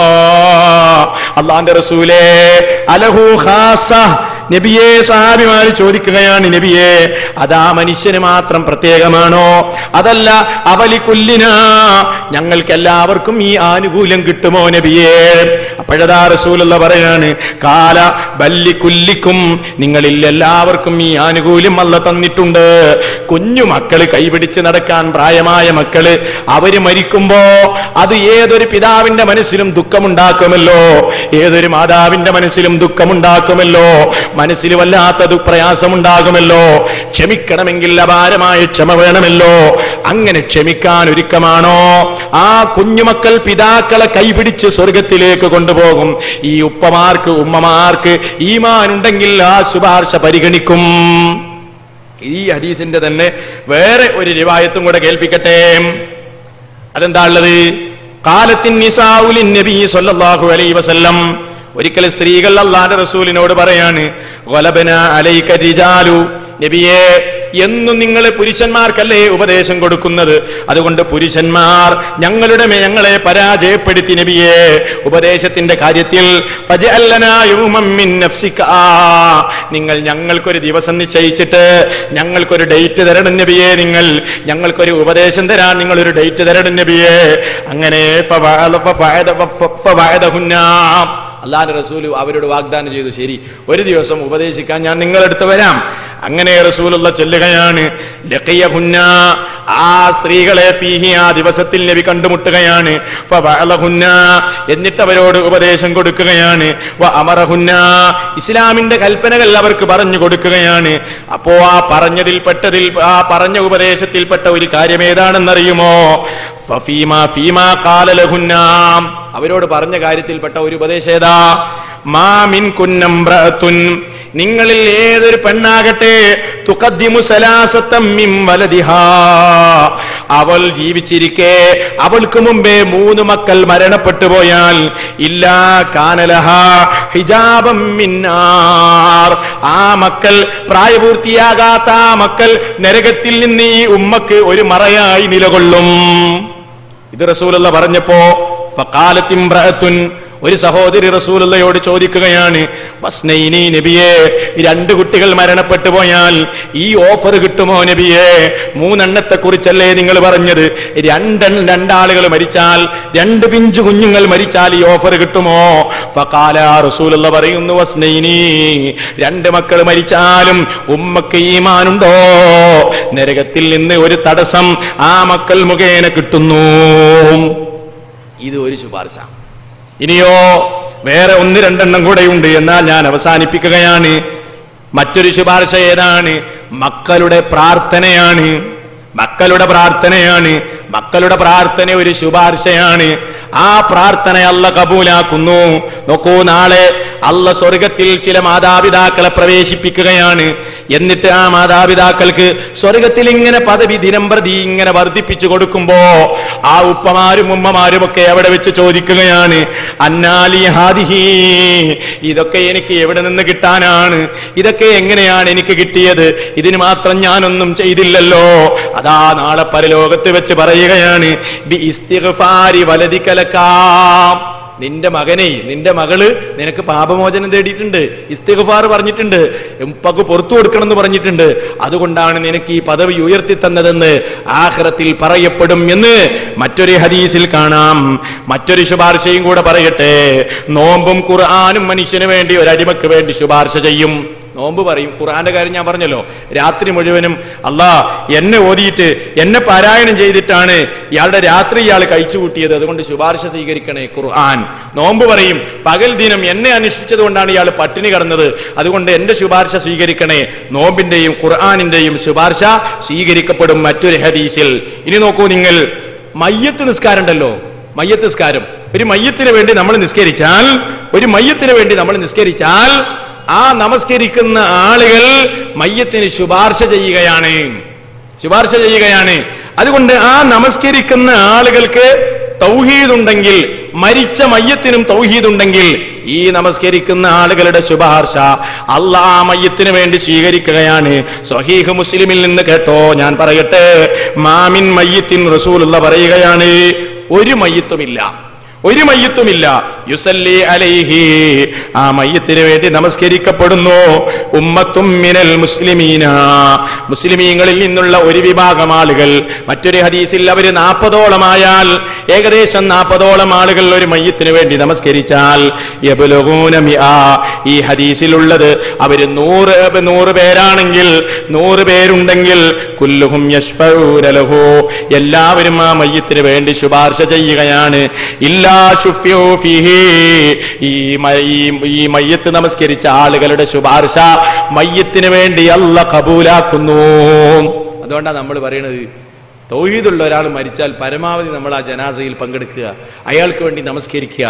അള്ളാന്റെ റസൂലേ അലഹു ഖാസ നബിയെ സഹാബിമാര് ചോദിക്കുകയാണ് നബിയെ അതാ മനുഷ്യന് മാത്രം പ്രത്യേകമാണോ അതല്ല അവലി കുല്ലിന ഞങ്ങൾക്ക് എല്ലാവർക്കും ഈ ആനുകൂല്യം കിട്ടുമോ നബിയെ അപ്പോഴതാ റസൂലുള്ള പറയാണ് കാല ബല്ലി കുല്ലിക്കും നിങ്ങളിൽ എല്ലാവർക്കും ഈ ആനുകൂല്യം അല്ല തന്നിട്ടുണ്ട് കുഞ്ഞു മക്കള് കൈപിടിച്ച് നടക്കാൻ പ്രായമായ മക്കള് അവര് മരിക്കുമ്പോ അത് ഏതൊരു പിതാവിന്റെ മനസ്സിലും ദുഃഖമുണ്ടാക്കുമല്ലോ ഏതൊരു മാതാവിന്റെ മനസ്സിലും ദുഃഖമുണ്ടാക്കുമല്ലോ മനസ്സിൽ വല്ലാത്ത ദു- പ്രയാസമുണ്ടാകുമല്ലോ ക്ഷമിക്കണമെങ്കിൽ അപാരമായ ക്ഷമ വേണമല്ലോ അങ്ങനെ ക്ഷമിക്കാൻ ഒരുക്കമാണോ ആ കുഞ്ഞുമക്കൾ പിതാക്കളെ കൈപിടിച്ച് സ്വർഗത്തിലേക്ക് കൊണ്ടുപോകും ഈ ഉപ്പമാർക്ക് ഉമ്മമാർക്ക് ഈമാനുണ്ടെങ്കിൽ ആ ശുപാർശ പരിഗണിക്കും ഈ ഹദീസിന്റെ തന്നെ വേറെ ഒരു റിവായത്തും കൂടെ കേൾപ്പിക്കട്ടെ അതെന്താ ഉള്ളത് കാലത്തിൻ നിസാഉലിൻ നബി സല്ലല്ലാഹു അലൈഹി വസല്ലം ഒരിക്കൽ സ്ത്രീകൾ അള്ളാന്റെ റസൂലിനോട് പറയാണ് "ഗലബന അലൈക റിജാലു നബിയെ എന്നും നിങ്ങൾ പുരുഷന്മാർക്കല്ലേ ഉപദേശം കൊടുക്കുന്നത് അതുകൊണ്ട് പുരുഷന്മാർ ഞങ്ങളുടെ മേ- ഞങ്ങളെ പരാജയപ്പെടുത്തി നബിയെ ഉപദേശത്തിന്റെ കാര്യത്തിൽ ഫജഅല്ലനാ യൗമം മിൻ നഫ്സിക. നിങ്ങൾ ഞങ്ങൾക്കൊരു ദിവസം നിശ്ചയിച്ചിട്ട് ഞങ്ങൾക്കൊരു ഡേറ്റ് തരണം നബിയെ നിങ്ങൾ ഞങ്ങൾക്കൊരു ഉപദേശം തരാൻ നിങ്ങൾ ഒരു ഡേറ്റ് തരണം നബിയെ അങ്ങനെ ഫവഅല ഫഫഅദ ഫഫ- ഫവഅദഹുന്ന. അള്ളാഹുന്റെ റസൂൽ അവരോട് വാഗ്ദാനം ചെയ്തു ശരി ഒരു ദിവസം ഉപദേശിക്കാൻ ഞാൻ നിങ്ങളെടുത്ത് വരാം അങ്ങനെ റസൂലുള്ള ചൊല്ലുകയാണ് ലഖിയഹുന്ന. ആ സ്ത്രീകളെ ഫീഹി ആ ദിവസത്തിൽ നബി കണ്ടുമുട്ടുകയാണ് ഫവഅലഹുന്ന. എന്നിട്ട് അവരോട് ഉപദേശം കൊടുക്കുകയാണ് വ അമറഹുന്ന. ഇസ്ലാമിന്റെ കൽപ്പനകൾ അവർക്ക് പറഞ്ഞു കൊടുക്കുകയാണ് അപ്പോ ആ പറഞ്ഞതിൽപ്പെട്ടതിൽ ആ പറഞ്ഞ ഉപദേശത്തിൽപ്പെട്ട ഒരു കാര്യം ഏതാണെന്നറിയുമോ ഫഫീമ ഫീമ കാലലഹുന്ന അവരോട് പറഞ്ഞ കാര്യത്തിൽപ്പെട്ട ഒരു ഉപദേശം ഏതാ മാമിൻ കുന്നംബ്രത്തുൻ നിങ്ങളിൽ ഏതൊരു പെണ്ണാകട്ടെ തുഖദ്ദിമു സലാസത്തം മിൻ വലദിഹാ അവൾ ജീവിച്ചിരിക്കെ അവൾക്ക് മുമ്പേ മൂന്ന് മക്കൾ മരണപ്പെട്ടു പോയാൽ ഇല്ലാ കാനലഹ ഹിജാബം മിന്നാർ ആ മക്കൾ പ്രായപൂർത്തിയാകാത്ത ആ മക്കൾ നരകത്തിൽ നിന്ന് ഈ ഉമ്മക്ക് ഒരു മറയായി നിലകൊള്ളും ഇത് റസൂലുള്ള പറഞ്ഞപ്പോ ഫക്കാലത്തിംബ്രഅത്തുൻ ഒരു സഹോദരി റസൂലുള്ളയോട് ചോദിക്കുകയാണ് വസ്നൈനി നബിയെ രണ്ട് കുട്ടികൾ മരണപ്പെട്ടു പോയാൽ ഈ ഓഫർ കിട്ടുമോ നബിയെ മൂന്നെണ്ണത്തെ കുറിച്ചല്ലേ നിങ്ങൾ പറഞ്ഞത് രണ്ടെണ്ണ രണ്ടാളുകൾ മരിച്ചാൽ രണ്ട് പിഞ്ചു കുഞ്ഞുങ്ങൾ മരിച്ചാൽ ഈ ഓഫർ കിട്ടുമോ ഫക്കാല റസൂലുള്ള പറയുന്നു വസ്നൈനി രണ്ട് മക്കൾ മരിച്ചാലും ഉമ്മക്ക് ഈമാനുണ്ടോ നരകത്തിൽ നിന്ന് ഒരു തടസ്സം ആ മക്കൾ മുഖേന കിട്ടുന്നു ഇത് ഒരു ശുപാർശ ഇനിയോ വേറെ ഒന്ന് രണ്ടെണ്ണം കൂടെയുണ്ട് എന്നാൽ ഞാൻ അവസാനിപ്പിക്കുകയാണ് മറ്റൊരു ശുപാർശ ഏതാണ് മക്കളുടെ പ്രാർത്ഥനയാണ് മക്കളുടെ പ്രാർത്ഥനയാണ് മക്കളുടെ പ്രാർത്ഥന ഒരു ശുപാർശയാണ് ആ പ്രാർത്ഥന അല്ല കബൂലാക്കുന്നു നോക്കൂ നാളെ അല്ല സ്വർഗത്തിൽ ചില മാതാപിതാക്കളെ പ്രവേശിപ്പിക്കുകയാണ് എന്നിട്ട് ആ മാതാപിതാക്കൾക്ക് സ്വർഗത്തിൽ ഇങ്ങനെ പദവി ദിനം പ്രതി ഇങ്ങനെ വർദ്ധിപ്പിച്ചു കൊടുക്കുമ്പോ ആ ഉപ്പമാരും ഉമ്മമാരും ഒക്കെ അവിടെ വെച്ച് ചോദിക്കുകയാണ് അന്നാലി ഹാദിഹി ഇതൊക്കെ എനിക്ക് എവിടെ നിന്ന് കിട്ടാനാണ് ഇതൊക്കെ എങ്ങനെയാണ് എനിക്ക് കിട്ടിയത് ഇതിന് മാത്രം ഞാനൊന്നും ചെയ്തില്ലല്ലോ അതാ നാളെ പരലോകത്ത് വെച്ച് പറയുകയാണ് ബി ഇസ്തിഗ്ഫാരി വലതിക്കലക്കാം നിന്റെ മകനെ നിന്റെ മകള് നിനക്ക് പാപമോചനം തേടിയിട്ടുണ്ട് ഇസ്തിഗ്ഫാർ പറഞ്ഞിട്ടുണ്ട് ഉപ്പക്ക് പുറത്തു കൊടുക്കണം എന്ന് പറഞ്ഞിട്ടുണ്ട് അതുകൊണ്ടാണ് നിനക്ക് ഈ പദവി ഉയർത്തി തന്നതെന്ന് ആഖിറത്തിൽ പറയപ്പെടും എന്ന് മറ്റൊരു ഹദീസിൽ കാണാം മറ്റൊരു ശുപാർശയും കൂടെ പറയട്ടെ നോമ്പും ഖുർആാനും മനുഷ്യന് വേണ്ടി ഒരു അടിമക്ക് വേണ്ടി ശുപാർശ ചെയ്യും നോമ്പ് പറയും ഖുർആന്റെ കാര്യം ഞാൻ പറഞ്ഞല്ലോ രാത്രി മുഴുവനും അല്ലാ എന്നെ ഓതിയിട്ട് എന്നെ പാരായണം ചെയ്തിട്ടാണ് ഇയാളുടെ രാത്രി ഇയാൾ കഴിച്ചു കൂട്ടിയത് അതുകൊണ്ട് ശുപാർശ സ്വീകരിക്കണേ ഖുർആൻ നോമ്പ് പറയും പകൽ ദിനം എന്നെ അനുഷ്ഠിച്ചത് കൊണ്ടാണ് ഇയാൾ പട്ടിണി കടന്നത് അതുകൊണ്ട് എന്റെ ശുപാർശ സ്വീകരിക്കണേ നോമ്പിന്റെയും ഖുർആാനിന്റെയും ശുപാർശ സ്വീകരിക്കപ്പെടും മറ്റൊരു ഹദീസിൽ ഇനി നോക്കൂ നിങ്ങൾ മയ്യത്ത് നിസ്കാരം ഉണ്ടല്ലോ മയ്യത്ത് നിസ്കാരം ഒരു മയ്യത്തിന് വേണ്ടി നമ്മൾ നിസ്കരിച്ചാൽ ഒരു മയ്യത്തിന് വേണ്ടി നമ്മൾ നിസ്കരിച്ചാൽ ആ നമസ്കരിക്കുന്ന ആളുകൾ മയ്യത്തിന് ശുപാർശ ചെയ്യുകയാണ് ശുപാർശ ചെയ്യുകയാണ് അതുകൊണ്ട് ആ നമസ്കരിക്കുന്ന ആളുകൾക്ക് തൗഹീദുണ്ടെങ്കിൽ മരിച്ച മയ്യത്തിനും തൗഹീദുണ്ടെങ്കിൽ ഈ നമസ്കരിക്കുന്ന ആളുകളുടെ ശുപാർശ അള്ളാ മയ്യത്തിന് വേണ്ടി സ്വീകരിക്കുകയാണ് സ്വഹീഹ് മുസ്ലിമിൽ നിന്ന് കേട്ടോ ഞാൻ പറയട്ടെ മാമിൻ മയ്യത്തിൻ റസൂലുള്ള പറയുകയാണ് ഒരു മയ്യത്തുമില്ല ഒരു മയ്യത്തുമില്ല യുസല്ലി അലൈഹി ആ മയ്യത്തിന് വേണ്ടി നമസ്കരിക്കപ്പെടുന്നു ഉമ്മത്തും മിനൽ മുസ്ലിമീന മുസ്ലിമീങ്ങളിൽ നിന്നുള്ള ഒരു വിഭാഗം ആളുകൾ മറ്റൊരു ഹദീസിൽ അവർ നാൽപ്പതോളമായാൽ ഏകദേശം നാൽപ്പതോളം ആളുകൾ ഒരു മയ്യത്തിന് വേണ്ടി നമസ്കരിച്ചാൽ യബ്ലുഗൂന മിആ. ഈ ഹദീസിലുള്ളത് അവര് നൂറ് നൂറ് പേരാണെങ്കിൽ നൂറ് പേരുണ്ടെങ്കിൽ കുല്ലുഹും യശ്ഫഊന ലഹു എല്ലാവരും ആ മയ്യത്തിന് വേണ്ടി ശുപാർശ ചെയ്യുകയാണ് ഇല്ലാ ശുഫ്യൂ ഫീഹി ഈ മ- ഈ- ഈ മയ്യത്ത് നമസ്കരിച്ച ആളുകളുടെ ശുപാർശ മയ്യത്തിന് വേണ്ടി അല്ല കബൂലാക്കുന്നു അതുകൊണ്ടാണ് നമ്മൾ പറയുന്നത് തൗഹീദുള്ള ഒരാൾ മരിച്ചാൽ പരമാവധി നമ്മൾ ആ ജനാസയിൽ പങ്കെടുക്കുക അയാൾക്ക് വേണ്ടി നമസ്കരിക്കുക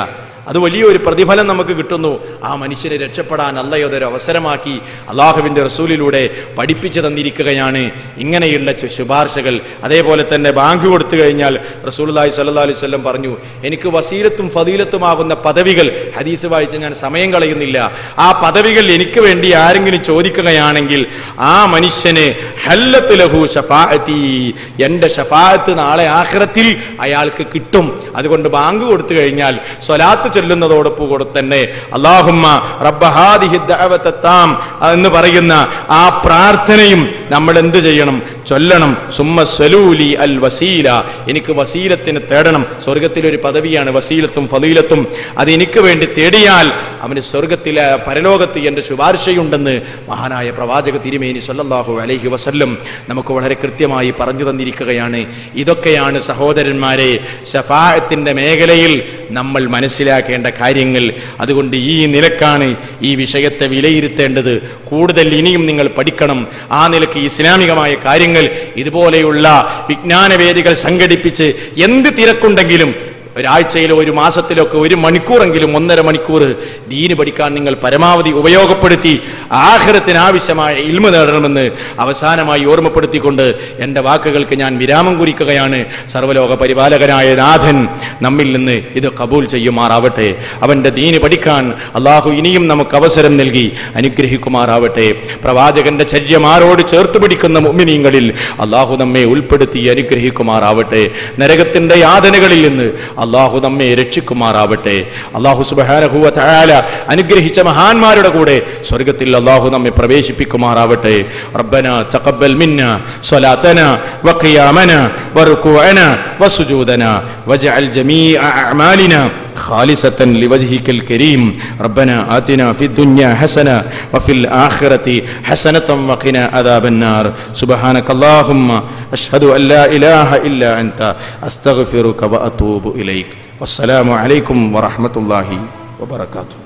അത് വലിയൊരു പ്രതിഫലം നമുക്ക് കിട്ടുന്നു ആ മനുഷ്യനെ രക്ഷപ്പെടാൻ അല്ലയൊതൊരു അവസരമാക്കി അള്ളാഹുവിൻ്റെ റസൂലിലൂടെ പഠിപ്പിച്ചു തന്നിരിക്കുകയാണ് ഇങ്ങനെയുള്ള ചു- ശുപാർശകൾ അതേപോലെ തന്നെ ബാങ്ക് കൊടുത്തു കഴിഞ്ഞാൽ റസൂൽല്ലാഹി സല്ലാ അലൈഹി സ്വല്ലം പറഞ്ഞു എനിക്ക് വസീലത്തും ഫതീലത്തുമാകുന്ന പദവികൾ ഹദീസ് വായിച്ച് ഞാൻ സമയം കളയുന്നില്ല ആ പദവികൾ എനിക്ക് വേണ്ടി ആരെങ്കിലും ചോദിക്കുകയാണെങ്കിൽ ആ മനുഷ്യന് ഹല്ലത്ത് ലഹു ഷഫാഅത്തി എൻ്റെ ഷഫാഅത്ത് നാളെ ആഖിറത്തിൽ അയാൾക്ക് കിട്ടും അതുകൊണ്ട് ബാങ്ക് കൊടുത്തു കഴിഞ്ഞാൽ സ്വലാത്ത് ചൊല്ലുന്നതോടൊപ്പം കൂടെ തന്നെ അള്ളാഹുമ്മ റബ്ബഹാദിഹി ദഅവത്തത്താം എന്ന് പറയുന്ന ആ പ്രാർത്ഥനയും നമ്മൾ എന്ത് ചെയ്യണം ചൊല്ലണം സുമ്മ സ്വലൂലി അൽ വസീല എനിക്ക് വസീലത്തിന് തേടണം സ്വർഗത്തിലൊരു പദവിയാണ് വസീലത്തും ഫലീലത്തും അത് എനിക്ക് വേണ്ടി തേടിയാൽ അവന് സ്വർഗത്തിലെ പരലോകത്ത് എൻ്റെ ശുപാർശയുണ്ടെന്ന് മഹാനായ പ്രവാചക തിരുമേനി സല്ലല്ലാഹു അലൈഹി വസല്ലം നമുക്ക് വളരെ കൃത്യമായി പറഞ്ഞു തന്നിരിക്കുകയാണ് ഇതൊക്കെയാണ് സഹോദരന്മാരെ ഷഫായത്തിൻ്റെ മേഖലയിൽ നമ്മൾ മനസ്സിലാക്കേണ്ട കാര്യങ്ങൾ അതുകൊണ്ട് ഈ നിലക്കാണ് ഈ വിഷയത്തെ വിലയിരുത്തേണ്ടത് കൂടുതൽ ഇനിയും നിങ്ങൾ പഠിക്കണം ആ നിലക്ക് ഇസ്ലാമികമായ കാര്യങ്ങൾ ഇതുപോലെയുള്ള വിജ്ഞാനവേദികൾ സംഘടിപ്പിച്ച് എന്ത് തിരക്കുണ്ടെങ്കിലും ഒരാഴ്ചയിലോ ഒരു മാസത്തിലൊക്കെ ഒരു മണിക്കൂറെങ്കിലും ഒന്നര മണിക്കൂർ ദീന് പഠിക്കാൻ നിങ്ങൾ പരമാവധി ഉപയോഗപ്പെടുത്തി ആഹ്റത്തിന് ആവശ്യമായ ഇൽമ നേടണമെന്ന് അവസാനമായി ഓർമ്മപ്പെടുത്തിക്കൊണ്ട് എൻ്റെ വാക്കുകൾക്ക് ഞാൻ വിരാമം കുറിക്കുകയാണ് സർവ്വലോക പരിപാലകനായ നാഥൻ നമ്മിൽ നിന്ന് ഇത് കബൂൽ ചെയ്യുമാറാവട്ടെ അവൻ്റെ ദീന് പഠിക്കാൻ അള്ളാഹു ഇനിയും നമുക്ക് അവസരം നൽകി അനുഗ്രഹിക്കുമാറാവട്ടെ പ്രവാചകന്റെ ചര്യമാരോട് ചേർത്ത് പിടിക്കുന്ന മുഅ്മിനീങ്ങളിൽ അള്ളാഹു നമ്മെ ഉൾപ്പെടുത്തി അനുഗ്രഹിക്കുമാറാവട്ടെ നരകത്തിന്റെ യാതനകളിൽ നിന്ന് അള്ളാഹു നമ്മെ രക്ഷിക്കുമാറാവട്ടെ അള്ളാഹു സുബഹാനഹുവ തആല അനുഗ്രഹിച്ച മഹാന്മാരുടെ കൂടെ സ്വർഗത്തിൽ അള്ളാഹു നമ്മെ പ്രവേശിപ്പിക്കുമാറാവട്ടെ റബ്ബന തഖബ്ബൽ മിന്ന സ്വലാത്തന വഖിയാമന വറുകൂഅന വസുജൂദന വജഅൽ ജമീഅ അഅമാലിന خالصة لوجهك الكريم ربنا آتنا في الدنيا حسنة وفي الآخرة حسنة وقنا عذاب النار سبحانك اللهم أشهد أن لا إله إلا أنت أستغفرك وأتوب إليك والسلام عليكم ورحمة الله وبركاته